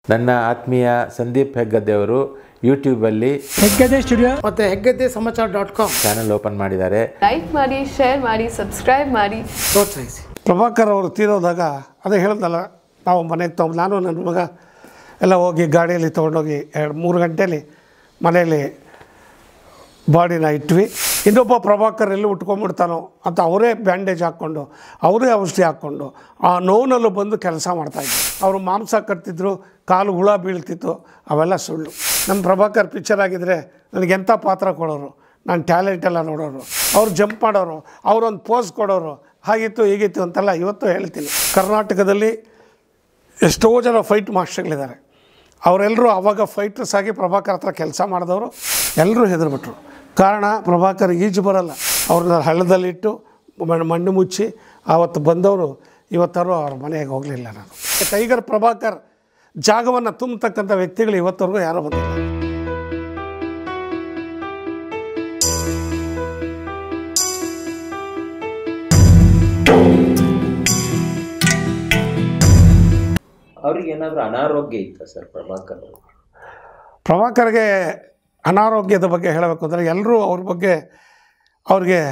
ನನ್ನ ಆತ್ಮೀಯ ಸಂದೀಪ್ ಹೆಗ್ಗದ್ದೆಯವರು ಯೂಟ್ಯೂಬಲ್ಲಿ ಹೆಗ್ಗದೆ ಸ್ಟುಡಿಯೋ ಮತ್ತು Heggadde Samachar dot com channel open ಮಾಡಿದ್ದಾರೆ ಲೈಕ್ ಮಾಡಿ ಶೇರ್ ಮಾಡಿ ಸಬ್ಸ್ಕ್ರೈಬ್ ಮಾಡಿ ಪ್ರೋತ್ಸಾಹಿಸಿ ಪ್ರಭಾಕರ್ ಅವರು ತೀರೋದಾಗ ಅದೇ ಹೇಳ್ದಲ್ಲ ನಾವು ಮನೆಗೆ ತೊಗೊಂಡು ನಾನು ನನ್ನ ಮಗ ಎಲ್ಲ ಹೋಗಿ ಗಾಡಿಯಲ್ಲಿ ತೊಗೊಂಡೋಗಿ ಎರಡು ಮೂರು ಗಂಟೆಯಲ್ಲಿ ಮನೆಯಲ್ಲಿ ಬಾಡಿನ ಇಟ್ವಿ ಇನ್ನೊಬ್ಬ ಪ್ರಭಾಕರ್ ಎಲ್ಲಿ ಉಟ್ಕೊಂಡ್ಬಿಡ್ತಾನೋ ಅಂತ ಅವರೇ ಬ್ಯಾಂಡೇಜ್ ಹಾಕ್ಕೊಂಡು ಅವರೇ ಔಷಧಿ ಹಾಕ್ಕೊಂಡು ಆ ನೋವಿನಲ್ಲೂ ಬಂದು ಕೆಲಸ ಮಾಡ್ತಾಯಿದ್ರು ಅವರು ಮಾಂಸ ಕಟ್ತಿದ್ರು ಕಾಲು ಹುಳ ಬೀಳ್ತಿತ್ತು ಅವೆಲ್ಲ ಸುಳ್ಳು ನಮ್ಮ ಪ್ರಭಾಕರ್ ಪಿಕ್ಚರ್ ಆಗಿದ್ದರೆ ನನಗೆ ಎಂಥ ಪಾತ್ರ ಕೊಡೋರು ನಾನು ಟ್ಯಾಲೆಂಟ್ ಎಲ್ಲ ನೋಡೋರು ಅವ್ರು ಜಂಪ್ ಮಾಡೋರು ಅವರೊಂದು ಪೋಸ್ ಕೊಡೋರು ಹಾಗಿತ್ತು ಹೀಗಿತ್ತು ಅಂತೆಲ್ಲ ಇವತ್ತು ಹೇಳ್ತೀನಿ ಕರ್ನಾಟಕದಲ್ಲಿ ಎಷ್ಟೋ ಜನ ಫೈಟ್ ಮಾಸ್ಟರ್ಗಳಿದ್ದಾರೆ ಅವರೆಲ್ಲರೂ ಆವಾಗ ಫೈಟರ್ಸ್ ಆಗಿ ಪ್ರಭಾಕರ್ ಹತ್ರ ಕೆಲಸ ಮಾಡಿದವರು ಎಲ್ಲರೂ ಹೆದರ್ಬಿಟ್ರು ಕಾರಣ ಪ್ರಭಾಕರ್ ಈಜು ಬರಲ್ಲ ಅವ್ರನ್ನ ಹಳ್ಳದಲ್ಲಿಟ್ಟು ಮಣ್ಣು ಮಣ್ಣು ಮುಚ್ಚಿ ಆವತ್ತು ಬಂದವರು ಇವತ್ತಾರು ಅವ್ರ ಮನೆಗೆ ಹೋಗಲಿಲ್ಲ ನಾನು ಟೈಗರ್ ಪ್ರಭಾಕರ್ ಜಾಗವನ್ನು ತುಂಬತಕ್ಕಂಥ ವ್ಯಕ್ತಿಗಳು ಇವತ್ತವರೆಗೂ ಯಾರೂ ಬಂದಿಲ್ಲ ಅವ್ರಿಗೆ ಏನಾದರೂ ಅನಾರೋಗ್ಯ ಇತ್ತ ಸರ್ ಪ್ರಭಾಕರ್ ಅವ್ರಿಗೆ? ಪ್ರಭಾಕರ್ಗೆ ಅನಾರೋಗ್ಯದ ಬಗ್ಗೆ ಹೇಳಬೇಕು ಅಂದರೆ ಎಲ್ಲರೂ ಅವ್ರ ಬಗ್ಗೆ ಅವ್ರಿಗೆ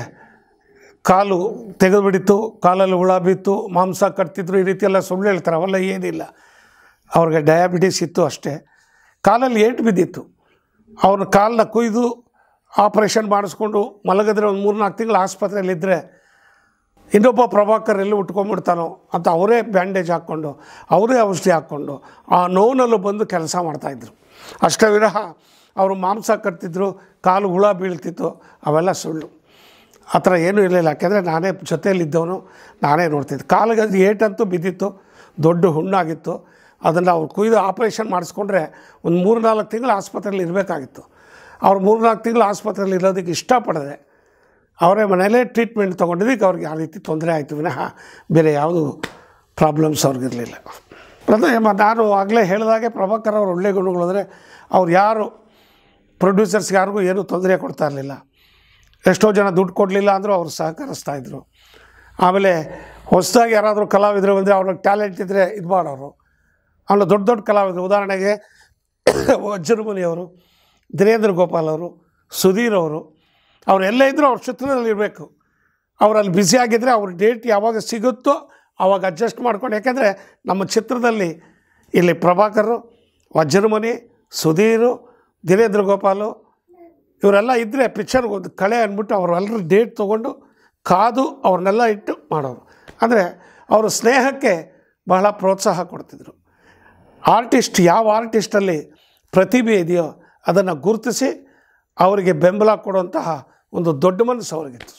ಕಾಲು ತೆಗೆದುಬಿಡಿತು ಕಾಲಲ್ಲಿ ಹುಳ ಬಿತ್ತು ಮಾಂಸ ಕಟ್ತಿದ್ರು ಈ ರೀತಿ ಎಲ್ಲ ಸುಳ್ಳು ಹೇಳ್ತಾರೆ ಅವೆಲ್ಲ ಏನಿಲ್ಲ ಅವ್ರಿಗೆ ಡಯಾಬಿಟಿಸ್ ಇತ್ತು ಅಷ್ಟೇ ಕಾಲಲ್ಲಿ ಏಟು ಬಿದ್ದಿತ್ತು ಅವ್ರ ಕಾಲನ್ನ ಕುಯ್ದು ಆಪ್ರೇಷನ್ ಮಾಡಿಸ್ಕೊಂಡು ಮಲಗಿದ್ರೆ ಒಂದು ಮೂರು ನಾಲ್ಕು ತಿಂಗಳು ಆಸ್ಪತ್ರೆಯಲ್ಲಿದ್ದರೆ ಇನ್ನೊಬ್ಬ ಪ್ರಭಾಕರ್ ಎಲ್ಲಿ ಉಟ್ಕೊಂಡ್ಬಿಡ್ತಾನೋ ಅಂತ ಅವರೇ ಬ್ಯಾಂಡೇಜ್ ಹಾಕ್ಕೊಂಡು ಅವರೇ ಔಷಧಿ ಹಾಕ್ಕೊಂಡು ಆ ನೋವಿನಲ್ಲೂ ಬಂದು ಕೆಲಸ ಮಾಡ್ತಾಯಿದ್ರು ಅಷ್ಟೇ ವಿರಹ ಅವರು ಮಾಂಸ ಕಟ್ತಿದ್ರು ಕಾಲು ಹುಳ ಬೀಳ್ತಿತ್ತು ಅವೆಲ್ಲ ಸುಳ್ಳು ಆ ಥರ ಏನೂ ಇರಲಿಲ್ಲ ಯಾಕೆಂದರೆ ನಾನೇ ಜೊತೆಯಲ್ಲಿದ್ದವನು ನಾನೇ ನೋಡ್ತಿದ್ದೆ ಕಾಲಿಗೆ ಅದು ಏಟಂತೂ ಬಿದ್ದಿತ್ತು ದೊಡ್ಡ ಹುಣ್ಣಾಗಿತ್ತು ಅದನ್ನು ಅವ್ರು ಕುಯ್ದು ಆಪ್ರೇಷನ್ ಮಾಡಿಸ್ಕೊಂಡ್ರೆ ಒಂದು ಮೂರು ನಾಲ್ಕು ತಿಂಗಳು ಆಸ್ಪತ್ರೆಯಲ್ಲಿ ಇರಬೇಕಾಗಿತ್ತು ಅವ್ರು ಮೂರು ನಾಲ್ಕು ತಿಂಗಳು ಆಸ್ಪತ್ರೆಯಲ್ಲಿ ಇರೋದಕ್ಕೆ ಇಷ್ಟಪಡದೆ ಅವರೇ ಮನೆಯಲ್ಲೇ ಟ್ರೀಟ್ಮೆಂಟ್ ತೊಗೊಂಡಿದ್ದಕ್ಕೆ ಅವ್ರಿಗೆ ಆ ರೀತಿ ತೊಂದರೆ ಆಯಿತು ವಿನಃ ಬೇರೆ ಯಾವುದು ಪ್ರಾಬ್ಲಮ್ಸ್ ಅವ್ರಿಗಿರಲಿಲ್ಲ ಅದೇ ಮ- ನಾನು ಆಗಲೇ ಹೇಳಿದಾಗೆ ಪ್ರಭಾಕರ್ ಅವ್ರ ಒಳ್ಳೆಯ ಗುಣಗಳು ಅಂದರೆ ಅವ್ರು ಯಾರು ಪ್ರೊಡ್ಯೂಸರ್ಸ್ಗೆ ಯಾರಿಗೂ ಏನೂ ತೊಂದರೆ ಕೊಡ್ತಾ ಇರಲಿಲ್ಲ ಎಷ್ಟೋ ಜನ ದುಡ್ಡು ಕೊಡಲಿಲ್ಲ ಅಂದರೂ ಅವ್ರು ಸಹಕರಿಸ್ತಾ ಇದ್ರು ಆಮೇಲೆ ಹೊಸದಾಗಿ ಯಾರಾದರೂ ಕಲಾವಿದರು ಬಂದರೆ ಅವ್ರಿಗೆ ಟ್ಯಾಲೆಂಟ್ ಇದ್ದರೆ ಇದು ಮಾಡೋರು ಆಮೇಲೆ ದೊಡ್ಡ ದೊಡ್ಡ ಕಲಾವಿದರು ಉದಾಹರಣೆಗೆ ವಜ್ರಮುನಿಯವರು ದಿನೇಂದ್ರ ಗೋಪಾಲ್ ಅವರು ಸುಧೀರ್ ಅವರು ಅವರೆಲ್ಲ ಇದ್ದರೂ ಅವ್ರ ಚಿತ್ರದಲ್ಲಿ ಇರಬೇಕು ಅವರಲ್ಲಿ ಬ್ಯುಸಿ ಆಗಿದ್ದರೆ ಅವ್ರ ಡೇಟ್ ಯಾವಾಗ ಸಿಗುತ್ತೋ ಆವಾಗ ಅಡ್ಜಸ್ಟ್ ಮಾಡ್ಕೊಂಡು ಯಾಕೆಂದರೆ ನಮ್ಮ ಚಿತ್ರದಲ್ಲಿ ಇಲ್ಲಿ ಪ್ರಭಾಕರು ವಜ್ರಮುನಿ ಸುಧೀರು ದಿನೇಂದ್ರ ಗೋಪಾಲು ಇವರೆಲ್ಲ ಇದ್ದರೆ ಪಿಕ್ಚರ್ಗೆ ಒಂದು ಕಳೆ ಅಂದ್ಬಿಟ್ಟು ಅವರೆಲ್ಲರೂ ಡೇಟ್ ತೊಗೊಂಡು ಕಾದು ಅವ್ರನ್ನೆಲ್ಲ ಇಟ್ಟು ಮಾಡೋರು ಅಂದರೆ ಅವರ ಸ್ನೇಹಕ್ಕೆ ಬಹಳ ಪ್ರೋತ್ಸಾಹ ಕೊಡ್ತಿದ್ರು ಆರ್ಟಿಸ್ಟ್ ಯಾವ ಆರ್ಟಿಸ್ಟಲ್ಲಿ ಪ್ರತಿಭೆ ಇದೆಯೋ ಅದನ್ನು ಗುರುತಿಸಿ ಅವರಿಗೆ ಬೆಂಬಲ ಕೊಡುವಂತಹ ಒಂದು ದೊಡ್ಡ ಮನಸ್ಸು ಅವ್ರಿಗಿತ್ತು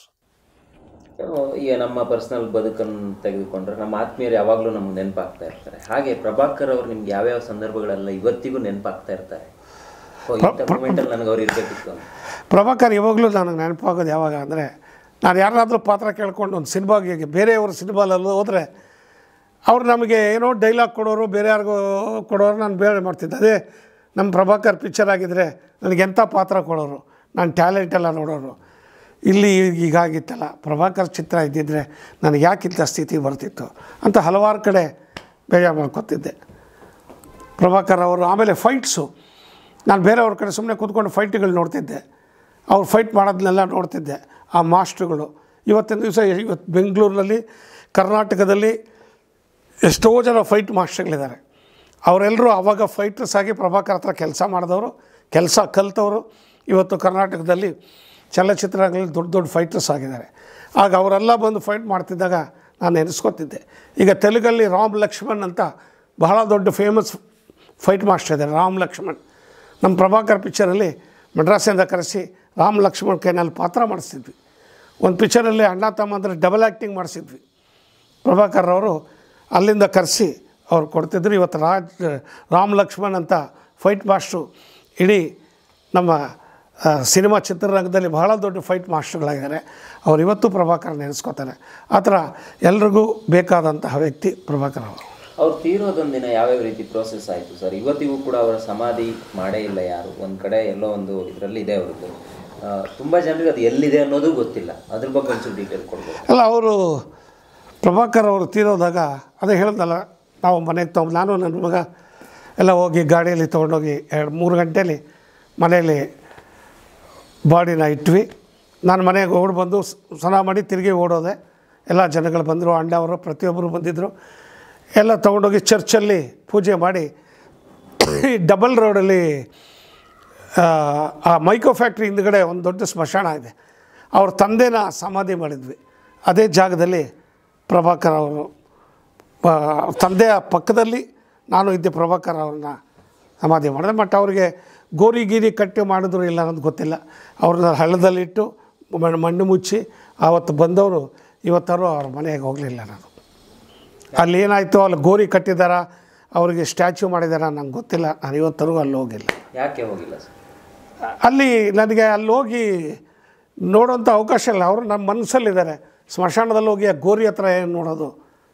ಆ, ಈಗ ನಮ್ಮ ಪರ್ಸನಲ್ ಬದುಕನ್ನು ತೆಗೆದುಕೊಂಡ್ರೆ ನಮ್ಮ ಆತ್ಮೀಯರು ಯಾವಾಗಲೂ ನಮ್ಗೆ ನೆನಪಾಗ್ತಾ ಇರ್ತಾರೆ ಹಾಗೆ ಪ್ರಭಾಕರ್ ಅವ್ರು ನಿಮ್ಗೆ ಯಾವ್ಯಾವ ಸಂದರ್ಭಗಳೆಲ್ಲ ಇವತ್ತಿಗೂ ನೆನಪಾಗ್ತಾ ಇರ್ತಾರೆ ಓ, ಇಂಥ ಮೂಮೆಂಟಲ್ಲಿ ನನಗೆ ಅವ್ರು ಇರಬೇಕಿತ್ತು ಅಂತ ಪ್ರಭಾಕರ್ ಯಾವಾಗಲೂ ನನಗೆ ನೆನಪಾಗೋದು ಯಾವಾಗ ಅಂದರೆ ನಾನು ಯಾರಾದರೂ ಪಾತ್ರ ಕೇಳ್ಕೊಂಡು ಒಂದು ಸಿನಿಮಾಗೆ ಬೇರೆಯವ್ರ ಸಿನಿಮಾಲಲ್ಲಿ ಹೋದರೆ ಅವ್ರು ನಮಗೆ ಏನೋ ಡೈಲಾಗ್ ಕೊಡೋರು ಬೇರೆ ಯಾರಿಗೂ ಕೊಡೋರು ನಾನು ಬೇರೆ ಮಾಡ್ತಿದ್ದೆ ಅದೇ ನಮ್ಮ ಪ್ರಭಾಕರ್ ಪಿಕ್ಚರ್ ಆಗಿದ್ದರೆ ನನಗೆ ಎಂಥ ಪಾತ್ರ ಕೊಡೋರು ನಾನು ಟ್ಯಾಲೆಂಟ್ ಎಲ್ಲ ನೋಡೋರು ಇಲ್ಲಿ ಹೀಗಾಗಿತ್ತಲ್ಲ ಪ್ರಭಾಕರ್ ಚಿತ್ರ ಇದ್ದಿದ್ದರೆ ನನಗೆ ಯಾಕಿಂಥ ಸ್ಥಿತಿ ಬರ್ತಿತ್ತು ಅಂತ ಹಲವಾರು ಕಡೆ ಬೇಜಾರು ಮಾಡ್ಕೊತಿದ್ದೆ ಪ್ರಭಾಕರ್ ಅವರು ಆಮೇಲೆ ಫೈಟ್ಸು ನಾನು ಬೇರೆಯವ್ರ ಕಡೆ ಸುಮ್ಮನೆ ಕೂತ್ಕೊಂಡು ಫೈಟ್ಗಳು ನೋಡ್ತಿದ್ದೆ ಅವ್ರು ಫೈಟ್ ಮಾಡೋದನ್ನೆಲ್ಲ ನೋಡ್ತಿದ್ದೆ ಆ ಮಾಸ್ಟ್ರುಗಳು ಇವತ್ತಿನ ದಿವಸ ಇವತ್ತು ಬೆಂಗಳೂರಿನಲ್ಲಿ ಕರ್ನಾಟಕದಲ್ಲಿ ಎಷ್ಟೋ ಜನ ಫೈಟ್ ಮಾಸ್ಟ್ರುಗಳಿದ್ದಾರೆ ಅವರೆಲ್ಲರೂ ಆವಾಗ ಫೈಟರ್ಸ್ ಆಗಿ ಪ್ರಭಾಕರ್ ಹತ್ರ ಕೆಲಸ ಮಾಡಿದವರು ಕೆಲಸ ಕಲಿತವರು ಇವತ್ತು ಕರ್ನಾಟಕದಲ್ಲಿ ಚಲನಚಿತ್ರಗಳಲ್ಲಿ ದೊಡ್ಡ ದೊಡ್ಡ ಫೈಟರ್ಸ್ ಆಗಿದ್ದಾರೆ ಆಗ ಅವರೆಲ್ಲ ಬಂದು ಫೈಟ್ ಮಾಡ್ತಿದ್ದಾಗ ನಾನು ನೆನೆಸ್ಕೊತಿದ್ದೆ ಈಗ ತೆಲುಗಲ್ಲಿ ರಾಮ್ ಲಕ್ಷ್ಮಣ್ ಅಂತ ಬಹಳ ದೊಡ್ಡ ಫೇಮಸ್ ಫೈಟ್ ಮಾಸ್ಟರ್ ಇದ್ದಾರೆ ರಾಮ್ ಲಕ್ಷ್ಮಣ್ ನಮ್ಮ ಪ್ರಭಾಕರ್ ಪಿಕ್ಚರಲ್ಲಿ ಮಡ್ರಾಸಿಂದ ಕರೆಸಿ ರಾಮ್ ಲಕ್ಷ್ಮಣ್ ಕೈನಲ್ಲಿ ಪಾತ್ರ ಮಾಡಿಸ್ತಿದ್ವಿ ಒಂದು ಪಿಕ್ಚರಲ್ಲಿ ಅಣ್ಣ ತಮ್ಮ ಅಂದರೆ ಡಬಲ್ ಆ್ಯಕ್ಟಿಂಗ್ ಮಾಡಿಸಿದ್ವಿ ಪ್ರಭಾಕರ್ ಅವರು ಅಲ್ಲಿಂದ ಕರೆಸಿ ಅವ್ರು ಕೊಡ್ತಿದ್ರು ಇವತ್ತು ರಾಜ್ ರಾಮ್ ಲಕ್ಷ್ಮಣ್ ಅಂತ ಫೈಟ್ ಮಾಸ್ಟ್ರು ಇಡೀ ನಮ್ಮ ಆ, ಸಿನಿಮಾ ಚಿತ್ರರಂಗದಲ್ಲಿ ಬಹಳ ದೊಡ್ಡ ಫೈಟ್ ಮಾಸ್ಟರ್ಗಳಾಗಿದ್ದಾರೆ ಅವ್ರು ಇವತ್ತು ಪ್ರಭಾಕರ್ ನೆನೆಸ್ಕೋತಾರೆ ಆ ಥರ ಎಲ್ರಿಗೂ ಬೇಕಾದಂತಹ ವ್ಯಕ್ತಿ ಪ್ರಭಾಕರ್ ಅವರು ಅವ್ರು ತೀರೋದೊಂದು ದಿನ ಯಾವ್ಯಾವ ರೀತಿ ಪ್ರೋಸೆಸ್ ಆಯಿತು ಸರ್ ಇವತ್ತಿಗೂ ಕೂಡ ಅವರ ಸಮಾಧಿ ಮಾಡೇ ಇಲ್ಲ ಯಾರು ಒಂದು ಕಡೆ ಎಲ್ಲೋ ಒಂದು ಇದರಲ್ಲಿ ಇದೆ ಅವ್ರದ್ದು ಆ, ತುಂಬ ಜನರಿಗೆ ಅದು ಎಲ್ಲಿದೆ ಅನ್ನೋದು ಗೊತ್ತಿಲ್ಲ ಅದ್ರ ಬಗ್ಗೆ ಒಂಚೂರು ಡೀಟೇಲ್ ಕೊಡ್ಬೋದು ಅಲ್ಲ ಅವರು ಪ್ರಭಾಕರ್ ಅವರು ತೀರೋದಾಗ ಅದೇ ಹೇಳ್ದಲ್ಲ ನಾವು ಮನೆಗೆ ತೊಗೊಂಡು ನಾನು ನನ್ನ ಮಗ ಎಲ್ಲ ಹೋಗಿ ಗಾಡಿಯಲ್ಲಿ ತೊಗೊಂಡೋಗಿ ಎರಡು ಮೂರು ಗಂಟೇಲಿ ಮನೆಯಲ್ಲಿ ಬಾಡಿನ ಇಟ್ವಿ ನಾನು ಮನೆಗೆ ಓಡಿ ಬಂದು ಸ್- ಸ್ನಾನ ಮಾಡಿ ತಿರುಗಿ ಓಡೋದೆ ಎಲ್ಲ ಜನಗಳು ಬಂದರು ಅಣ್ಣವರು ಪ್ರತಿಯೊಬ್ಬರು ಬಂದಿದ್ದರು ಎಲ್ಲ ತೊಗೊಂಡೋಗಿ ಚರ್ಚಲ್ಲಿ ಪೂಜೆ ಮಾಡಿ ಈ ಡಬಲ್ ರೋಡಲ್ಲಿ ಆ, ಆ ಮೈಕೋ ಫ್ಯಾಕ್ಟ್ರಿ ಹಿಂದ್ಗಡೆ ಒಂದು ದೊಡ್ಡ ಸ್ಮಶಾನ ಇದೆ ಅವ್ರ ತಂದೆನ ಸಮಾಧಿ ಮಾಡಿದ್ವಿ ಅದೇ ಜಾಗದಲ್ಲಿ ಪ್ರಭಾಕರ್ ಅವರು ಆ, ತಂದೆಯ ಪಕ್ಕದಲ್ಲಿ ನಾನು ಇದ್ದೆ ಪ್ರಭಾಕರ್ ಅವ್ರನ್ನ ಸಮಾಧಿ ಮಾಡಿದೆ ಬಟ್ ಅವ್ರಿಗೆ ಗೋರಿ ಗೀರಿ ಕಟ್ಟಿ ಮಾಡಿದ್ರು ಇಲ್ಲ ಅನ್ನೋದು ಗೊತ್ತಿಲ್ಲ ಅವ್ರನ್ನ ಹಳ್ಳದಲ್ಲಿಟ್ಟು ಮಣ್ಣು ಮಣ್ಣು ಮುಚ್ಚಿ ಆವತ್ತು ಬಂದವರು ಇವತ್ತಾರು ಅವ್ರ ಮನೆಗೆ ಹೋಗಲಿಲ್ಲ ನಾನು ಅಲ್ಲಿ ಏನಾಯಿತು ಅಲ್ಲಿ ಗೋರಿ ಕಟ್ಟಿದಾರ ಅವರಿಗೆ ಸ್ಟ್ಯಾಚ್ಯೂ ಮಾಡಿದಾರ ನಂಗೆ ಗೊತ್ತಿಲ್ಲ ನಾನು ಇವತ್ತರೆಗೂ ಅಲ್ಲಿ ಹೋಗಿಲ್ಲ ಯಾಕೆ ಹೋಗಿಲ್ಲ ಸರ್ ಅಲ್ಲಿ ನನಗೆ ಅಲ್ಲಿ ಹೋಗಿ ನೋಡೋಂಥ ಅವಕಾಶ ಇಲ್ಲ ಅವರು ನಮ್ಮ ಮನಸ್ಸಲ್ಲಿದ್ದಾರೆ ಸ್ಮಶಾನದಲ್ಲಿ ಹೋಗಿ ಆ ಗೋರಿ ಹತ್ರ ಏನು ನೋಡೋದು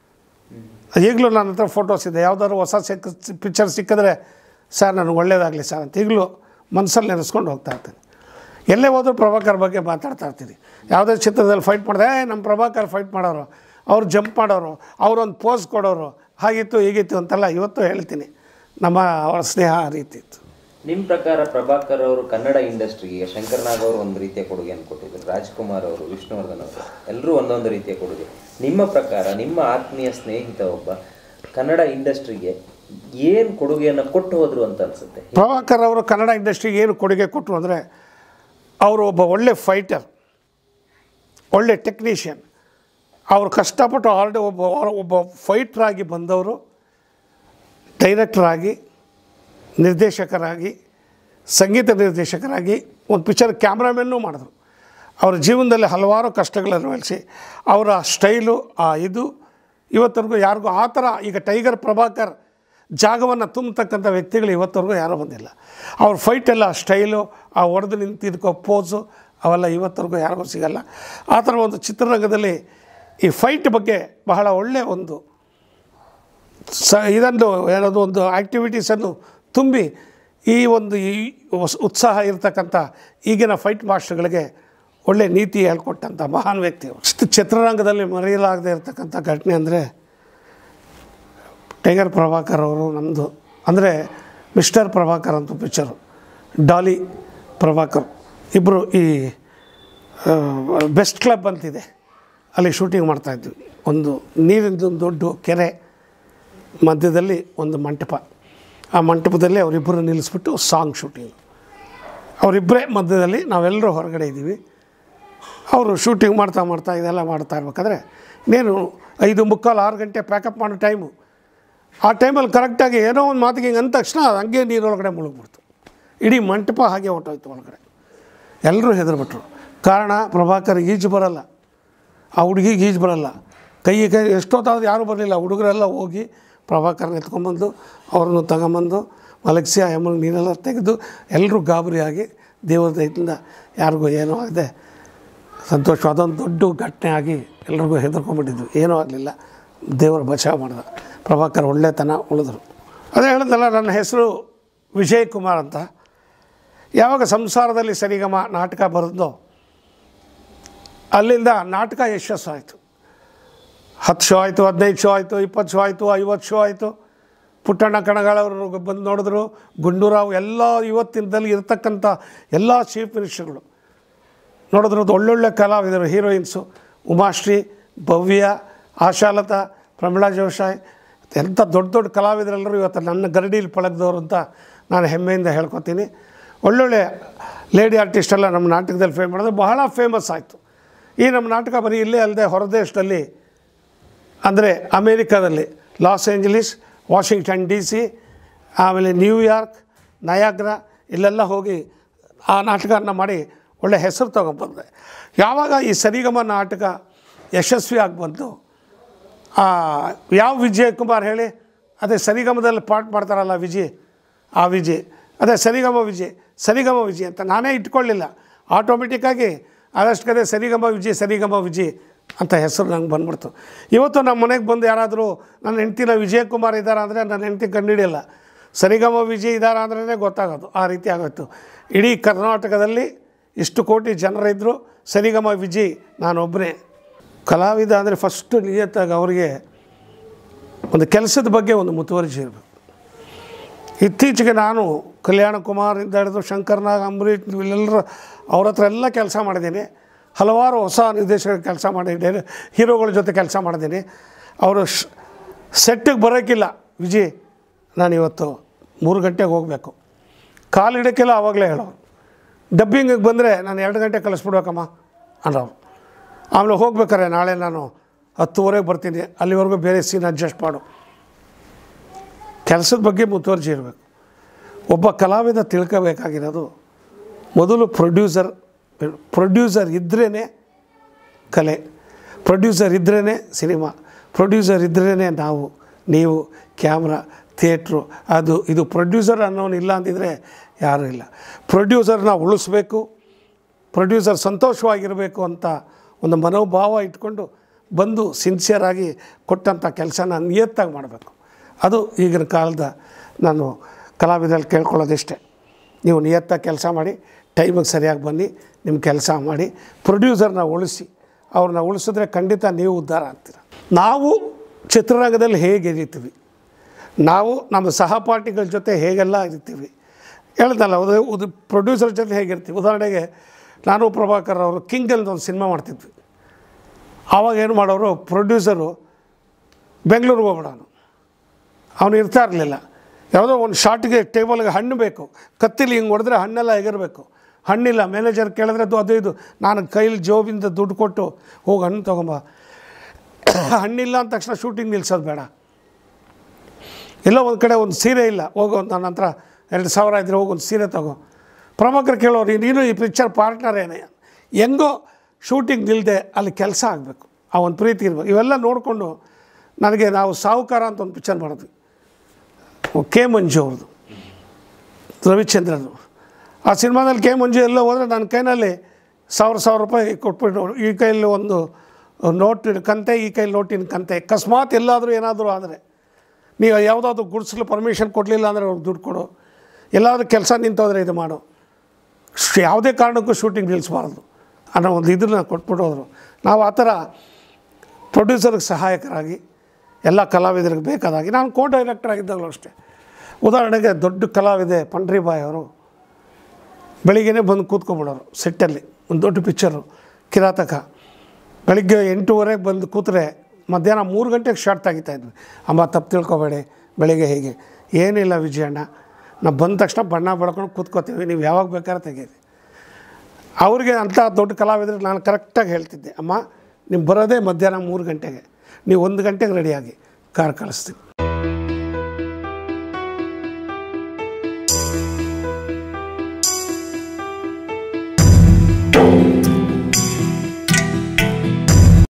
ಈಗಲೂ ನನ್ನ ಹತ್ರ ಫೋಟೋಸ್ ಇದೆ ಯಾವುದಾದ್ರು ಹೊಸ ಸಿಕ್ಕ ಪಿಕ್ಚರ್ ಸಿಕ್ಕಿದ್ರೆ ಸರ್ ನನಗೆ ಒಳ್ಳೇದಾಗಲಿ ಸರ್ ಅಂತ ಈಗಲೂ ಮನಸ್ಸಲ್ಲಿ ನೆನೆಸ್ಕೊಂಡು ಹೋಗ್ತಾ ಇರ್ತೀನಿ ಎಲ್ಲೇ ಹೋದ್ರೂ ಪ್ರಭಾಕರ್ ಬಗ್ಗೆ ಮಾತಾಡ್ತಾ ಇರ್ತೀನಿ ಯಾವುದೇ ಚಿತ್ರದಲ್ಲಿ ಫೈಟ್ ಮಾಡಿದೆ ಏ ನಮ್ಮ ಪ್ರಭಾಕರ್ ಫೈಟ್ ಮಾಡೋರು ಅವ್ರು ಜಂಪ್ ಮಾಡೋರು ಅವರೊಂದು ಪೋಸ್ ಕೊಡೋರು ಹಾಗಿತ್ತು ಹೀಗಿತ್ತು ಅಂತೆಲ್ಲ ಇವತ್ತು ಹೇಳ್ತೀನಿ ನಮ್ಮ ಅವರ ಸ್ನೇಹ ಆ ರೀತಿ ಇತ್ತು ನಿಮ್ಮ ಪ್ರಕಾರ ಪ್ರಭಾಕರ್ ಅವರು ಕನ್ನಡ ಇಂಡಸ್ಟ್ರಿಗೆ ಶಂಕರ್ ನಾಗ್ ಅವರು ಒಂದು ರೀತಿಯ ಕೊಡುಗೆಯನ್ನು ಕೊಟ್ಟಿದ್ರು ರಾಜ್ಕುಮಾರ್ ಅವರು ವಿಷ್ಣುವರ್ಧನ್ ಅವರು ಎಲ್ಲರೂ ಒಂದೊಂದು ರೀತಿಯ ಕೊಡುಗೆ ನಿಮ್ಮ ಪ್ರಕಾರ ನಿಮ್ಮ ಆತ್ಮೀಯ ಸ್ನೇಹಿತ ಒಬ್ಬ ಕನ್ನಡ ಇಂಡಸ್ಟ್ರಿಗೆ ಏನು ಕೊಡುಗೆಯನ್ನು ಕೊಟ್ಟು ಹೋದ್ರು ಅಂತ ಅನ್ಸುತ್ತೆ ಪ್ರಭಾಕರ್ ಅವರು ಕನ್ನಡ ಇಂಡಸ್ಟ್ರಿಗೆ ಏನು ಕೊಡುಗೆ ಕೊಟ್ಟರು ಅಂದರೆ ಅವರು ಒಬ್ಬ ಒಳ್ಳೆ ಫೈಟರ್ ಒಳ್ಳೆ ಟೆಕ್ನಿಷಿಯನ್ ಅವರು ಕಷ್ಟಪಟ್ಟು ಆಲ್ರೆಡಿ ಒಬ್ಬ ಒಬ್ಬ ಫೈಟ್ರಾಗಿ ಬಂದವರು ಡೈರೆಕ್ಟರಾಗಿ ನಿರ್ದೇಶಕರಾಗಿ ಸಂಗೀತ ನಿರ್ದೇಶಕರಾಗಿ ಒಂದು ಪಿಕ್ಚರ್ ಕ್ಯಾಮ್ರಾಮನ್ನೂ ಮಾಡಿದ್ರು ಅವರ ಜೀವನದಲ್ಲಿ ಹಲವಾರು ಕಷ್ಟಗಳನ್ನು ಅನುಭವಿಸಿ ಅವರ ಸ್ಟೈಲು ಆ ಇದು ಇವತ್ತರೆಗೂ ಯಾರಿಗೂ ಆ ಥರ ಈಗ ಟೈಗರ್ ಪ್ರಭಾಕರ್ ಜಾಗವನ್ನು ತುಂಬತಕ್ಕಂಥ ವ್ಯಕ್ತಿಗಳು ಇವತ್ತರೆಗೂ ಯಾರೂ ಬಂದಿಲ್ಲ ಅವ್ರ ಫೈಟೆಲ್ಲ ಸ್ಟೈಲು ಆ ಹೊಡೆದು ನಿಂತಿದ್ದಕ್ಕೋ ಪೋಸು ಅವೆಲ್ಲ ಇವತ್ತರೆಗೂ ಯಾರಿಗೂ ಸಿಗಲ್ಲ ಆ ಥರ ಒಂದು ಚಿತ್ರರಂಗದಲ್ಲಿ ಈ ಫೈಟ್ ಬಗ್ಗೆ ಬಹಳ ಒಳ್ಳೆಯ ಒಂದು ಸ ಇದನ್ನು ಏನದು ಒಂದು ಆ್ಯಕ್ಟಿವಿಟೀಸನ್ನು ತುಂಬಿ ಈ ಒಂದು ಈ ಹೊಸ- ಉತ್ಸಾಹ ಇರತಕ್ಕಂಥ ಈಗಿನ ಫೈಟ್ ಮಾಸ್ಟರ್ಗಳಿಗೆ ಒಳ್ಳೆ ನೀತಿ ಹೇಳ್ಕೊಟ್ಟಂಥ ಮಹಾನ್ ವ್ಯಕ್ತಿ ಅವರು ಇಷ್ಟು ಚಿತ್ರರಂಗದಲ್ಲಿ ಮರೆಯಲಾಗದೆ ಇರತಕ್ಕಂಥ ಘಟನೆ ಅಂದರೆ ಟೈಗರ್ ಪ್ರಭಾಕರ್ ಅವರು ನಮ್ಮದು ಅಂದರೆ ಮಿಸ್ಟರ್ ಪ್ರಭಾಕರ್ ಅಂತ ಪಿಕ್ಚರು ಡಾಲಿ ಪ್ರಭಾಕರ್ ಇಬ್ಬರು ಈ ಬೆಸ್ಟ್ ಕ್ಲಬ್ ಅಂತಿದೆ ಅಲ್ಲಿ ಶೂಟಿಂಗ್ ಮಾಡ್ತಾಯಿದ್ವಿ ಒಂದು ನೀರಿಂದು ಒಂದು ದೊಡ್ಡ ಕೆರೆ ಮಧ್ಯದಲ್ಲಿ ಒಂದು ಮಂಟಪ ಆ ಮಂಟಪದಲ್ಲಿ ಅವರಿಬ್ಬರು ನಿಲ್ಲಿಸ್ಬಿಟ್ಟು ಸಾಂಗ್ ಶೂಟಿಂಗ್ ಅವರಿಬ್ಬರೇ ಮಧ್ಯದಲ್ಲಿ ನಾವೆಲ್ಲರೂ ಹೊರಗಡೆ ಇದ್ದೀವಿ ಅವರು ಶೂಟಿಂಗ್ ಮಾಡ್ತಾ ಮಾಡ್ತಾ ಇದೆಲ್ಲ ಮಾಡ್ತಾ ಇರ್ಬೇಕಾದ್ರೆ ಇನ್ನೇನು ಐದು ಮುಕ್ಕಾಲು ಆರು ಗಂಟೆ ಪ್ಯಾಕಪ್ ಮಾಡೋ ಟೈಮು ಆ ಟೈಮಲ್ಲಿ ಕರೆಕ್ಟಾಗಿ ಏನೋ ಒಂದು ಮಾತಿಗೆ ಹಿಂಗೆ ಅಂದ ತಕ್ಷಣ ಅದು ಹಂಗೆ ನೀರೊಳಗಡೆ ಮುಳುಗ್ಬಿಡ್ತು ಇಡೀ ಮಂಟಪ ಹಾಗೆ ಹೊಟ್ಟೋಯ್ತು ಒಳಗಡೆ ಎಲ್ಲರೂ ಹೆದರ್ಬಿಟ್ರು ಕಾರಣ ಪ್ರಭಾಕರ್ ಈಜು ಬರಲ್ಲ ಆ ಹುಡುಗಿಗೆ ಈಜು ಬರಲ್ಲ ಕೈ ಕೈ ಎಷ್ಟೊತ್ತಾದ್ರೂ ಯಾರೂ ಬರಲಿಲ್ಲ ಹುಡುಗರೆಲ್ಲ ಹೋಗಿ ಪ್ರಭಾಕರ್ನ ಎತ್ಕೊಂಬಂದು ಅವ್ರನ್ನ ತಗೊಂಬಂದು ಮಲಗಿಸಿ ಆ ಎಮ್ಮನ ನೀರೆಲ್ಲ ತೆಗೆದು ಎಲ್ಲರೂ ಗಾಬರಿಯಾಗಿ ದೇವರ ದಯದಿಂದ ಯಾರಿಗೂ ಏನೂ ಆಗದೆ ಸಂತೋಷ ಅದೊಂದು ದೊಡ್ಡ ಘಟನೆ ಆಗಿ ಎಲ್ರಿಗೂ ಹೆದರ್ಕೊಂಡ್ಬಿಟ್ಟಿದ್ವಿ ಏನೂ ಆಗಲಿಲ್ಲ ದೇವರು ಬಚಾವ್ ಮಾಡ್ದ ಪ್ರಭಾಕರ್ ಒಳ್ಳೆತನ ಉಳಿದ್ರು ಅದೇ ಹೇಳಿದ್ನಲ್ಲ ನನ್ನ ಹೆಸರು ವಿಜಯ್ ಕುಮಾರ್ ಅಂತ ಯಾವಾಗ ಸಂಸಾರದಲ್ಲಿ ಸರಿಗಮ ನಾಟಕ ಬರೆದೋ ಅಲ್ಲಿಂದ ನಾಟಕ ಯಶಸ್ಸು ಆಯಿತು ಹತ್ತು ಶೋ ಆಯಿತು ಹದಿನೈದು ಶೋ ಆಯಿತು ಇಪ್ಪತ್ತು ಶೋ ಆಯಿತು ಐವತ್ತು ಶೋ ಆಯಿತು ಪುಟ್ಟಣ್ಣ ಕಣಗಾಳವರು ಬಂದು ನೋಡಿದ್ರು ಗುಂಡೂರಾವ್ ಎಲ್ಲ ಇವತ್ತಿನದಲ್ಲಿ ಇರ್ತಕ್ಕಂಥ ಎಲ್ಲ ಚೀಫ್ ಮಿನಿಸ್ಟರ್ಗಳು ನೋಡಿದ್ರು ಅದು ಒಳ್ಳೊಳ್ಳೆ ಕಲಾವಿದರು ಹೀರೋಯಿನ್ಸು ಉಮಾಶ್ರೀ ಭವ್ಯ ಆಶಾಲತಾ ಪ್ರಮೀಳಾ ಜೋಶಾಯ್ ಎಂಥ ದೊಡ್ಡ ದೊಡ್ಡ ಕಲಾವಿದರೆಲ್ಲರೂ ಇವತ್ತು ನನ್ನ ಗರಡಿಲಿ ಪಳಗ್ದವರು ಅಂತ ನಾನು ಹೆಮ್ಮೆಯಿಂದ ಹೇಳ್ಕೊತೀನಿ ಒಳ್ಳೊಳ್ಳೆ ಲೇಡಿ ಆರ್ಟಿಸ್ಟ್ ಎಲ್ಲ ನಮ್ಮ ನಾಟಕದಲ್ಲಿ ಫೇಮ್ ಮಾಡಿದ್ರೆ ಬಹಳ ಫೇಮಸ್ ಆಯಿತು ಈ ನಮ್ಮ ನಾಟಕ ಬರೀ ಇಲ್ಲೇ ಅಲ್ಲದೆ ಹೊರದೇಶದಲ್ಲಿ ಅಂದರೆ ಅಮೇರಿಕಾದಲ್ಲಿ Los Angeles Washington D C ಆಮೇಲೆ ನ್ಯೂಯಾರ್ಕ್ ನಯಾಗ್ರ ಇಲ್ಲೆಲ್ಲ ಹೋಗಿ ಆ ನಾಟಕನ ಮಾಡಿ ಒಳ್ಳೆ ಹೆಸರು ತೊಗೊಂಬಂದೆ ಯಾವಾಗ ಈ ಸರಿಗಮ ನಾಟಕ ಯಶಸ್ವಿ ಆಗಿ ಬಂತು ಆ, ಯಾವ ವಿಜಯ್ ಕುಮಾರ್ ಹೇಳಿ ಅದೇ ಸರಿಗಮದಲ್ಲಿ ಪಾಠ ಮಾಡ್ತಾರಲ್ಲ ವಿಜಯ್ ಆ ವಿಜಯ್ ಅದೇ ಸರಿಗಮ ವಿಜಯ್ ಸರಿಗಮ ವಿಜಯ್ ಅಂತ ನಾನೇ ಇಟ್ಕೊಳ್ಳಿಲ್ಲ ಆಟೋಮೆಟಿಕ್ಕಾಗಿ ಆದಷ್ಟು ಕಡೆ ಸರಿಗಮ ವಿಜಯ್ ಸರಿಗಮ ವಿಜಯ್ ಅಂತ ಹೆಸರು ನಂಗೆ ಬಂದ್ಬಿಡ್ತು ಇವತ್ತು ನಮ್ಮ ಮನೆಗೆ ಬಂದು ಯಾರಾದರೂ ನನ್ನ ಹೆಂಡ್ತಿನ ವಿಜಯ್ ಕುಮಾರ್ ಇದ್ದಾರೆ ಅಂದರೆ ನನ್ನ ಹೆಂಡ್ತಿ ಕಂಡುಹಿಡಿಯಲ್ಲ ಸರಿಗಮ ವಿಜಯ್ ಇದ್ದಾರೆ ಅಂದ್ರೇ ಗೊತ್ತಾಗೋದು ಆ ರೀತಿ ಆಗೋಯ್ತು ಇಡೀ ಕರ್ನಾಟಕದಲ್ಲಿ ಇಷ್ಟು ಕೋಟಿ ಜನರಿದ್ದರು ಸರಿಗಮ ವಿಜಯ್ ನಾನೊಬ್ಬನೇ ಕಲಾವಿದ ಅಂದರೆ ಫಸ್ಟು ನಿಯತ್ತಾಗಿ ಅವರಿಗೆ ಒಂದು ಕೆಲಸದ ಬಗ್ಗೆ ಒಂದು ಮುತುವರ್ಜಿ ಇರಬೇಕು ಇತ್ತೀಚೆಗೆ ನಾನು ಕಲ್ಯಾಣ ಕುಮಾರಿಂದ ಹಿಡಿದು ಶಂಕರ್ನಾಗ್ ಅಂಬರೀಷ್ ಇವೆಲ್ಲರ ಅವ್ರ ಹತ್ರ ಎಲ್ಲ ಕೆಲಸ ಮಾಡಿದ್ದೀನಿ ಹಲವಾರು ಹೊಸ ನಿರ್ದೇಶಕರ ಕೆಲಸ ಮಾಡಿದ್ದೀನಿ ಹೀರೋಗಳ ಜೊತೆ ಕೆಲಸ ಮಾಡಿದ್ದೀನಿ ಅವರು ಸೆಟ್ಟಿಗೆ ಬರೋಕ್ಕಿಲ್ಲ ವಿಜಯ್ ನಾನು ಇವತ್ತು ಮೂರು ಗಂಟೆಗೆ ಹೋಗಬೇಕು ಕಾಲು ಇಡೋಕ್ಕೆಲ್ಲ ಆವಾಗಲೇ ಹೇಳೋರು ಡಬ್ಬಿಂಗಿಗೆ ಬಂದರೆ ನಾನು ಎರಡು ಗಂಟೆ ಕಳಿಸ್ಬಿಡ್ಬೇಕಮ್ಮ ಅನ್ನೋರು ಆಮೇಲೆ ಹೋಗ್ಬೇಕಾರೆ ನಾಳೆ ನಾನು ಹತ್ತುವರೆಗೆ ಬರ್ತೀನಿ ಅಲ್ಲಿವರೆಗೂ ಬೇರೆ ಸೀನ್ ಅಡ್ಜಸ್ಟ್ ಮಾಡು ಕೆಲಸದ ಬಗ್ಗೆ ಮುತುವರ್ಜಿ ಇರಬೇಕು ಒಬ್ಬ ಕಲಾವಿದ ತಿಳ್ಕೋಬೇಕಾಗಿರೋದು ಮೊದಲು ಪ್ರೊಡ್ಯೂಸರ್ ಪ್ರೊಡ್ಯೂಸರ್ ಇದ್ರೇ ಕಲೆ ಪ್ರೊಡ್ಯೂಸರ್ ಇದ್ರೇ ಸಿನಿಮಾ ಪ್ರೊಡ್ಯೂಸರ್ ಇದ್ರೇ ನಾವು ನೀವು ಕ್ಯಾಮ್ರಾ ಥಿಯೇಟ್ರು ಅದು ಇದು ಪ್ರೊಡ್ಯೂಸರ್ ಅನ್ನೋನು ಇಲ್ಲ ಅಂತಿದ್ರೆ ಯಾರೂ ಇಲ್ಲ ಪ್ರೊಡ್ಯೂಸರ್ನ ಉಳಿಸ್ಬೇಕು ಪ್ರೊಡ್ಯೂಸರ್ ಸಂತೋಷವಾಗಿರಬೇಕು ಅಂತ ಒಂದು ಮನೋಭಾವ ಇಟ್ಕೊಂಡು ಬಂದು ಸಿನ್ಸಿಯರಾಗಿ ಕೊಟ್ಟಂಥ ಕೆಲಸನ ನಿಯತ್ತಾಗಿ ಮಾಡಬೇಕು ಅದು ಈಗಿನ ಕಾಲದ ನಾನು ಕಲಾವಿದಲ್ಲಿ ಕೇಳ್ಕೊಳ್ಳೋದಿಷ್ಟೇ ನೀವು ನಿಯತ್ತಾಗಿ ಕೆಲಸ ಮಾಡಿ ಟೈಮಿಗೆ ಸರಿಯಾಗಿ ಬನ್ನಿ ನಿಮ್ಮ ಕೆಲಸ ಮಾಡಿ ಪ್ರೊಡ್ಯೂಸರ್ನ ಉಳಿಸಿ ಅವ್ರನ್ನ ಉಳಿಸಿದ್ರೆ ಖಂಡಿತ ನೀವು ಉದ್ಧಾರ ಆಗ್ತೀರ ನಾವು ಚಿತ್ರರಂಗದಲ್ಲಿ ಹೇಗೆ ಇರ್ತೀವಿ ನಾವು ನಮ್ಮ ಸಹಪಾಠಿಗಳ ಜೊತೆ ಹೇಗೆಲ್ಲ ಇರ್ತೀವಿ ಹೇಳ್ದಲ್ಲ ಉದ ಉದ ಪ್ರೊಡ್ಯೂಸರ್ ಜೊತೆ ಹೇಗಿರ್ತೀವಿ ಉದಾಹರಣೆಗೆ ನಾನು ಪ್ರಭಾಕರ್ ಅವರು ಕಿಂಗಲ್ ಒಂದು ಸಿನಿಮಾ ಮಾಡ್ತಿದ್ವಿ ಆವಾಗ ಏನು ಮಾಡೋರು ಪ್ರೊಡ್ಯೂಸರು ಬೆಂಗಳೂರಿಗೆ ಹೋಗ್ಬಿಡೋನು ಅವನು ಇರ್ತಾ ಇರಲಿಲ್ಲ ಯಾವುದೋ ಒಂದು ಶಾರ್ಟ್ಗೆ ಟೇಬಲ್ಗೆ ಹಣ್ಣು ಬೇಕು ಕತ್ತಿಲಿ ಹಿಂಗೆ ಹೊಡೆದ್ರೆ ಹಣ್ಣೆಲ್ಲ ಎಗರಬೇಕು ಹಣ್ಣಿಲ್ಲ ಮ್ಯಾನೇಜರ್ ಕೇಳಿದ್ರೆ ಅದು ಅದು ಇದು ನಾನು ಕೈಲಿ ಜೋಬಿಂದ ದುಡ್ಡು ಕೊಟ್ಟು ಹೋಗಿ ಹಣ್ಣು ತೊಗೊಂಬ ಹಣ್ಣಿಲ್ಲ ಅಂದ ತಕ್ಷಣ ಶೂಟಿಂಗ್ ನಿಲ್ಸೋದು ಬೇಡ ಎಲ್ಲೋ ಒಂದು ಕಡೆ ಒಂದು ಸೀರೆ ಇಲ್ಲ ಹೋಗೋ ನನ್ನ ಹತ್ರ ಎರಡು ಸಾವಿರ ಇದ್ದರೆ ಹೋಗಿ ಒಂದು ಸೀರೆ ತಗೋ ಪ್ರಭಾಕರ್ ಕೇಳೋರು ನೀನು ಈ ಪಿಕ್ಚರ್ ಪಾರ್ಟ್ನರ್ ಏನೇ ಹೆಂಗೋ ಶೂಟಿಂಗ್ ನಿಲ್ಲದೆ ಅಲ್ಲಿ ಕೆಲಸ ಆಗಬೇಕು ಆ ಒಂದು ಪ್ರೀತಿ ಇರಬೇಕು ಇವೆಲ್ಲ ನೋಡಿಕೊಂಡು ನನಗೆ ನಾವು ಸಾಹುಕಾರ ಅಂತ ಒಂದು ಪಿಕ್ಚರ್ ಮಾಡಿದ್ವಿ ಕೆ ಮಂಜು ಅವ್ರದ್ದು ರವಿಚಂದ್ರನು ಆ ಸಿನಿಮಾದಲ್ಲಿ ಕೆ ಮಂಜು ಎಲ್ಲೋ ಹೋದರೆ ನನ್ನ ಕೈನಲ್ಲಿ ಸಾವಿರ ಸಾವಿರ ರೂಪಾಯಿ ಕೊಟ್ಬಿಟ್ಟು ಈ ಕೈಯಲ್ಲಿ ಒಂದು ನೋಟಿನ ಕಂತೆ ಈ ಕೈಲಿ ನೋಟಿನ ಕಂತೆ ಅಕಸ್ಮಾತ್ ಎಲ್ಲಾದರೂ ಏನಾದರೂ ಆದರೆ ನೀವು ಯಾವುದಾದ್ರು ಗುಡ್ಸ್ಲು ಪರ್ಮಿಷನ್ ಕೊಡಲಿಲ್ಲ ಅಂದರೆ ಅವ್ರಿಗೆ ದುಡ್ಡು ಕೊಡು ಎಲ್ಲಾದರೂ ಕೆಲಸ ನಿಂತೋದ್ರೆ ಇದು ಮಾಡು ಶ್- ಯಾವುದೇ ಕಾರಣಕ್ಕೂ ಶೂಟಿಂಗ್ ನಿಲ್ಲಿಸಬಾರ್ದು ಅನ್ನೋ ಒಂದು ಇದನ್ನ ಕೊಟ್ಬಿಟ್ಟು ಹೋದರು ನಾವು ಆ ಥರ ಪ್ರೊಡ್ಯೂಸರ್ಗೆ ಸಹಾಯಕರಾಗಿ ಎಲ್ಲ ಕಲಾವಿದರಿಗೆ ಬೇಕಾದಾಗಿ ನಾನು ಕೋ ಡೈರೆಕ್ಟರ್ ಆಗಿದ್ದಾಗಲೂ ಅಷ್ಟೇ ಉದಾಹರಣೆಗೆ ದೊಡ್ಡ ಕಲಾವಿದೆ ಪಂಡ್ರಿಬಾಯ್ ಅವರು ಬೆಳಿಗ್ಗೆನೇ ಬಂದು ಕೂತ್ಕೊಂಬಿಡೋರು ಸೆಟ್ಟಲ್ಲಿ ಒಂದು ದೊಡ್ಡ ಪಿಕ್ಚರು ಕಿರಾತಕ ಬೆಳಿಗ್ಗೆ ಎಂಟೂವರೆಗೆ ಬಂದು ಕೂತ್ರೆ ಮಧ್ಯಾಹ್ನ ಮೂರು ಗಂಟೆಗೆ ಶಾರ್ಟ್ ತೆಗಿತಾಯಿದ್ವಿ ಅಮ್ಮ ತಪ್ಪು ತಿಳ್ಕೊಬೇಡಿ ಬೆಳಿಗ್ಗೆ ಹೀಗೆ ಏನಿಲ್ಲ ವಿಜಯಣ್ಣ ನಾವು ಬಂದ ತಕ್ಷಣ ಬಣ್ಣ ಬಳ್ಕೊಂಡು ಕೂತ್ಕೋತೀವಿ ನೀವು ಯಾವಾಗ ಬೇಕಾದ್ರೆ ತೆಗೀರಿ ಅವ್ರಿಗೆ ಅಂಥ ದೊಡ್ಡ ಕಲಾವಿದ್ರಿಗೆ ನಾನು ಕರೆಕ್ಟಾಗಿ ಹೇಳ್ತಿದ್ದೆ ಅಮ್ಮ ನೀವು ಬರೋದೇ ಮಧ್ಯಾಹ್ನ ಮೂರು ಗಂಟೆಗೆ ನೀವು ಒಂದು ಗಂಟೆಗೆ ರೆಡಿಯಾಗಿ ಕಾರ್ ಕಳಿಸ್ತೀನಿ